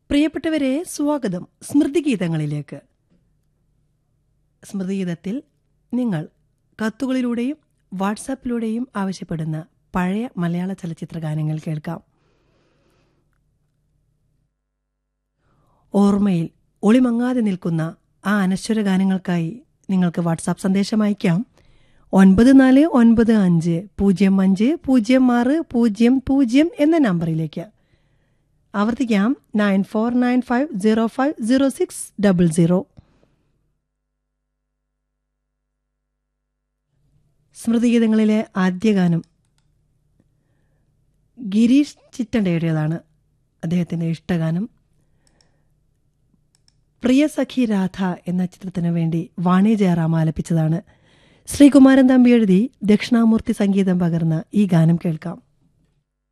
പ്രിയപ്പെട്ടവരെ സ്വാഗതം സ്മൃതിഗീതങ്ങളിലേക്ക് സ്മൃതിഗീതത്തിൽ നിങ്ങൾ കത്തുകളിലൂടെയും വാട്സാപ്പിലൂടെയും ആവശ്യപ്പെടുന്ന പഴയ മലയാള ചലച്ചിത്ര ഗാനങ്ങൾ കേൾക്കാം ഓർമ്മയിൽ ഒളിമങ്ങാതെ നിൽക്കുന്ന ആ അനശ്വര ഗാനങ്ങൾക്കായി നിങ്ങൾക്ക് വാട്സാപ്പ് സന്ദേശം അയക്കാം ഒൻപത് നാല് ഒൻപത് അഞ്ച് പൂജ്യം അഞ്ച് പൂജ്യം ആറ് പൂജ്യം പൂജ്യം എന്ന നമ്പറിലേക്ക് ആവർത്തിക്കാം nine four nine five zero five zero six double zero സ്മൃതിഗീതങ്ങളിലെ ആദ്യ ഗാനം ഗിരീഷ് ചിറ്റണ്ടയുടേതാണ് അദ്ദേഹത്തിൻ്റെ ഇഷ്ടഗാനം പ്രിയ സഖി രാധ എന്ന ചിത്രത്തിനു വേണ്ടി വാണി ജയറാം ആലപിച്ചതാണ് ശ്രീകുമാരൻ തമ്പി എഴുതി ദക്ഷിണാമൂർത്തി സംഗീതം പകർന്ന ഈ ഗാനം കേൾക്കാം